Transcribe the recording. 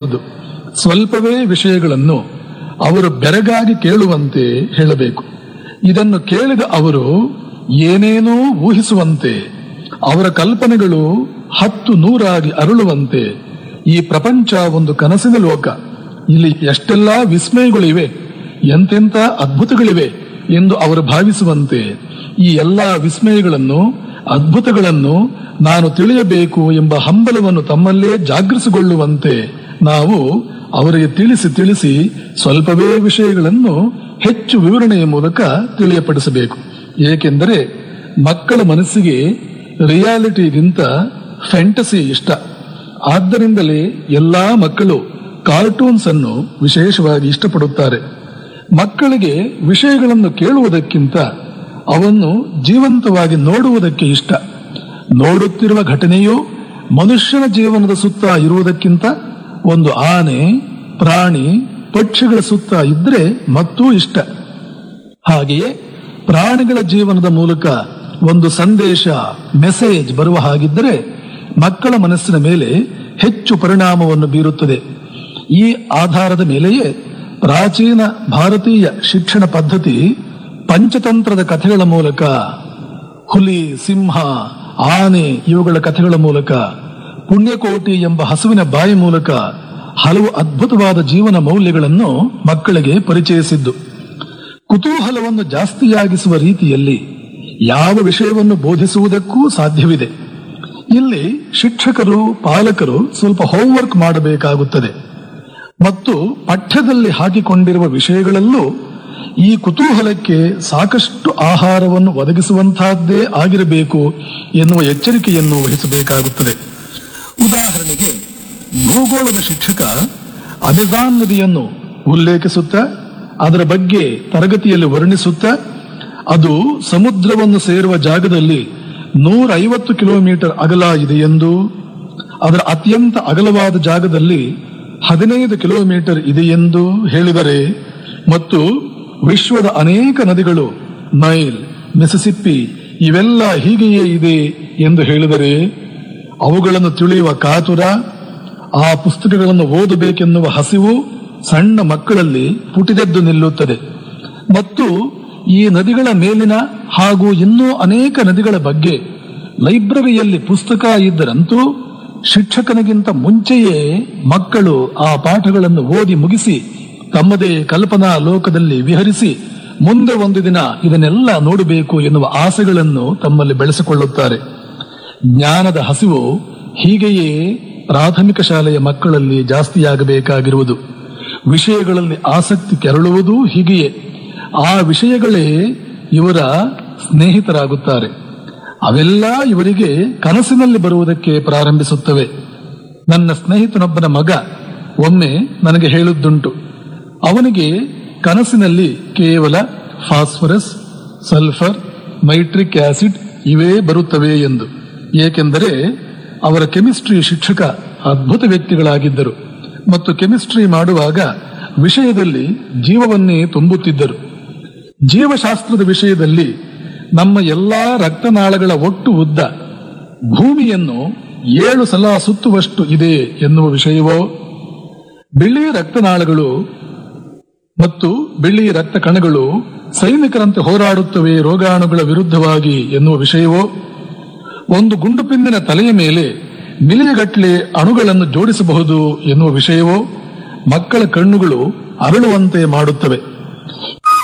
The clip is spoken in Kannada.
ಮಾಡಬಾರದು ಸ್ವಲ್ಪವೇ ವಿಷಯಗಳನ್ನು ಅವರು ಬೆರಗಾಗಿ ಕೇಳುವಂತೆ ಹೇಳಬೇಕು ಇದನ್ನು ಕೇಳಿದ ಅವರು ಏನೇನೋ ಊಹಿಸುವಂತೆ ಅವರ ಕಲ್ಪನೆಗಳು ಹತ್ತು ನೂರಾಗಿ ಅರಳುವಂತೆ ಈ ಪ್ರಪಂಚ ಒಂದು ಕನಸಿನ ಲೋಕ ಇಲ್ಲಿ ಎಷ್ಟೆಲ್ಲಾ ವಿಸ್ಮಯಗಳಿವೆ ಎಂತೆಂಥ ಅದ್ಭುತಗಳಿವೆ ಎಂದು ಅವರು ಭಾವಿಸುವಂತೆ ಈ ಎಲ್ಲಾ ವಿಸ್ಮಯಗಳನ್ನು ಅದ್ಭುತಗಳನ್ನು ನಾನು ತಿಳಿಯಬೇಕು ಎಂಬ ಹಂಬಲವನ್ನು ತಮ್ಮಲ್ಲೇ ಜಾಗೃತಗೊಳ್ಳುವಂತೆ ನಾವು ಅವರಿಗೆ ತಿಳಿಸಿ ತಿಳಿಸಿ ಸ್ವಲ್ಪವೇ ವಿಷಯಗಳನ್ನು ಹೆಚ್ಚು ವಿವರಣೆಯ ಮೂಲಕ ತಿಳಿಯಪಡಿಸಬೇಕು ಏಕೆಂದರೆ ಮಕ್ಕಳ ಮನಸ್ಸಿಗೆ ರಿಯಾಲಿಟಿಗಿಂತ ಫ್ಯಾಂಟಸಿ ಇಷ್ಟ ಆದ್ದರಿಂದಲೇ ಎಲ್ಲಾ ಮಕ್ಕಳು ಕಾರ್ಟೂನ್ಸ್ ಅನ್ನು ವಿಶೇಷವಾಗಿ ಇಷ್ಟಪಡುತ್ತಾರೆ ಮಕ್ಕಳಿಗೆ ವಿಷಯಗಳನ್ನು ಕೇಳುವುದಕ್ಕಿಂತ ಅವನ್ನು ಜೀವಂತವಾಗಿ ನೋಡುವುದಕ್ಕೆ ಇಷ್ಟ ನೋಡುತ್ತಿರುವ ಘಟನೆಯು ಮನುಷ್ಯನ ಜೀವನದ ಸುತ್ತ ಇರುವುದಕ್ಕಿಂತ ಒಂದು ಆನೆ ಪ್ರಾಣಿ ಪಕ್ಷಿಗಳ ಸುತ್ತ ಇದ್ರೆ ಮತ್ತೂ ಇಷ್ಟ ಹಾಗೆಯೇ ಪ್ರಾಣಿಗಳ ಜೀವನದ ಮೂಲಕ ಒಂದು ಸಂದೇಶ ಮೆಸೇಜ್ ಬರುವ ಹಾಗಿದ್ದರೆ ಮಕ್ಕಳ ಮನಸ್ಸಿನ ಮೇಲೆ ಹೆಚ್ಚು ಪರಿಣಾಮವನ್ನು ಬೀರುತ್ತದೆ ಈ ಆಧಾರದ ಮೇಲೆಯೇ ಪ್ರಾಚೀನ ಭಾರತೀಯ ಶಿಕ್ಷಣ ಪದ್ಧತಿ ಪಂಚತಂತ್ರದ ಕಥೆಗಳ ಮೂಲಕ ಹುಲಿ ಸಿಂಹ ಆನೆ ಇವುಗಳ ಕಥೆಗಳ ಮೂಲಕ ಪುಣ್ಯಕೋಟಿ ಎಂಬ ಹಸುವಿನ ಬಾಯಿ ಮೂಲಕ ಹಲವು ಅದ್ಭುತವಾದ ಜೀವನ ಮೌಲ್ಯಗಳನ್ನು ಮಕ್ಕಳಿಗೆ ಪರಿಚಯಿಸಿದ್ದು ಕುತೂಹಲವನ್ನು ಜಾಸ್ತಿಯಾಗಿಸುವ ರೀತಿಯಲ್ಲಿ ಯಾವ ವಿಷಯವನ್ನು ಬೋಧಿಸುವುದಕ್ಕೂ ಸಾಧ್ಯವಿದೆ ಇಲ್ಲಿ ಶಿಕ್ಷಕರು ಪಾಲಕರು ಸ್ವಲ್ಪ ಹೋಂವರ್ಕ್ ಮಾಡಬೇಕಾಗುತ್ತದೆ ಮತ್ತು ಪಠ್ಯದಲ್ಲಿ ಹಾಕಿಕೊಂಡಿರುವ ವಿಷಯಗಳಲ್ಲೂ ಈ ಕುತೂಹಲಕ್ಕೆ ಸಾಕಷ್ಟು ಆಹಾರವನ್ನು ಒದಗಿಸುವಂತಹದ್ದೇ ಆಗಿರಬೇಕು ಎನ್ನುವ ಎಚ್ಚರಿಕೆಯನ್ನು ವಹಿಸಬೇಕಾಗುತ್ತದೆ ಉದಾಹರಣೆಗೆ ಭೂಗೋಳದ ಶಿಕ್ಷಕ ಅಮೆಜಾನ್ ನದಿಯನ್ನು ಉಲ್ಲೇಖಿಸುತ್ತಾ ಅದರ ಬಗ್ಗೆ ತರಗತಿಯಲ್ಲಿ ವರ್ಣಿಸುತ್ತಾ ಅದು ಸಮುದ್ರವನ್ನು ಸೇರುವ ಜಾಗದಲ್ಲಿ ನೂರ ಐವತ್ತು ಕಿಲೋಮೀಟರ್ ಅಗಲ ಇದೆ ಎಂದು ಅದರ ಅತ್ಯಂತ ಅಗಲವಾದ ಜಾಗದಲ್ಲಿ ಹದಿನೈದು ಕಿಲೋಮೀಟರ್ ಇದೆ ಎಂದು ಹೇಳಿದರೆ ಮತ್ತು ವಿಶ್ವದ ಅನೇಕ ನದಿಗಳು ನೈಲ್ ಮಿಸಿಸಿಪ್ಪಿ ಇವೆಲ್ಲ ಹೀಗೆಯೇ ಇದೆ ಎಂದು ಹೇಳಿದರೆ ಅವುಗಳನ್ನು ತಿಳಿಯುವ ಕಾತುರ ಆ ಪುಸ್ತಕಗಳನ್ನು ಓದಬೇಕೆನ್ನುವ ಹಸಿವು ಸಣ್ಣ ಮಕ್ಕಳಲ್ಲಿ ಪುಟಿದೆದ್ದು ನಿಲ್ಲುತ್ತದೆ ಮತ್ತು ಈ ನದಿಗಳ ಮೇಲಿನ ಹಾಗೂ ಇನ್ನೂ ಅನೇಕ ನದಿಗಳ ಬಗ್ಗೆ ಲೈಬ್ರರಿಯಲ್ಲಿ ಪುಸ್ತಕ ಇದ್ದರಂತೂ ಶಿಕ್ಷಕನಿಗಿಂತ ಮುಂಚೆಯೇ ಮಕ್ಕಳು ಆ ಪಾಠಗಳನ್ನು ಓದಿ ಮುಗಿಸಿ ತಮ್ಮದೇ ಕಲ್ಪನಾ ಲೋಕದಲ್ಲಿ ವಿಹರಿಸಿ ಮುಂದೆ ಒಂದು ದಿನ ಇದನ್ನೆಲ್ಲ ನೋಡಬೇಕು ಎನ್ನುವ ಆಸೆಗಳನ್ನು ತಮ್ಮಲ್ಲಿ ಬೆಳೆಸಿಕೊಳ್ಳುತ್ತಾರೆ ಜ್ಞಾನದ ಹಸಿವು ಹೀಗೆಯೇ ಪ್ರಾಥಮಿಕ ಶಾಲೆಯ ಮಕ್ಕಳಲ್ಲಿ ಜಾಸ್ತಿಯಾಗಬೇಕಾಗಿರುವುದು ವಿಷಯಗಳಲ್ಲಿ ಆಸಕ್ತಿ ಕೆರಳುವುದೂ ಹೀಗೆಯೇ ಆ ವಿಷಯಗಳೇ ಇವರ ಸ್ನೇಹಿತರಾಗುತ್ತಾರೆ ಅವೆಲ್ಲ ಇವರಿಗೆ ಕನಸಿನಲ್ಲಿ ಬರುವುದಕ್ಕೆ ಪ್ರಾರಂಭಿಸುತ್ತವೆ ನನ್ನ ಸ್ನೇಹಿತನೊಬ್ಬನ ಮಗ ಒಮ್ಮೆ ನನಗೆ ಹೇಳುದ್ದುಂಟು ಅವನಿಗೆ ಕನಸಿನಲ್ಲಿ ಕೇವಲ ಫಾಸ್ಫರಸ್ ಸಲ್ಫರ್ ನೈಟ್ರಿಕ್ ಆಸಿಡ್ ಇವೇ ಬರುತ್ತವೆ ಎಂದು ಏಕೆಂದರೆ ಅವರ ಕೆಮಿಸ್ಟ್ರಿ ಶಿಕ್ಷಕ ಅದ್ಭುತ ವ್ಯಕ್ತಿಗಳಾಗಿದ್ದರು ಮತ್ತು ಕೆಮಿಸ್ಟ್ರಿ ಮಾಡುವಾಗ ವಿಷಯದಲ್ಲಿ ಜೀವವನ್ನೇ ತುಂಬುತ್ತಿದ್ದರು ಜೀವಶಾಸ್ತ್ರದ ವಿಷಯದಲ್ಲಿ ನಮ್ಮ ಎಲ್ಲಾ ರಕ್ತನಾಳಗಳ ಒಟ್ಟು ಉದ್ದ ಭೂಮಿಯನ್ನು ಏಳು ಸಲ ಸುತ್ತುವಷ್ಟು ಇದೆ ಎನ್ನುವ ವಿಷಯವೋ ಬಿಳಿ ರಕ್ತನಾಳಗಳು ಮತ್ತು ಬಿಳಿ ರಕ್ತ ಕಣಗಳು ಸೈನಿಕರಂತೆ ಹೋರಾಡುತ್ತವೆ ರೋಗಾಣುಗಳ ವಿರುದ್ಧವಾಗಿ ಎನ್ನುವ ವಿಷಯವೋ ಒಂದು ಗುಂಡು ಪಿಂದಿನ ತಲೆಯ ಮೇಲೆ ಮಿಲಿಯಗಟ್ಟಲೆ ಅಣುಗಳನ್ನು ಜೋಡಿಸಬಹುದು ಎನ್ನುವ ವಿಷಯವೋ ಮಕ್ಕಳ ಕಣ್ಣುಗಳು ಅರಳುವಂತೆ ಮಾಡುತ್ತವೆ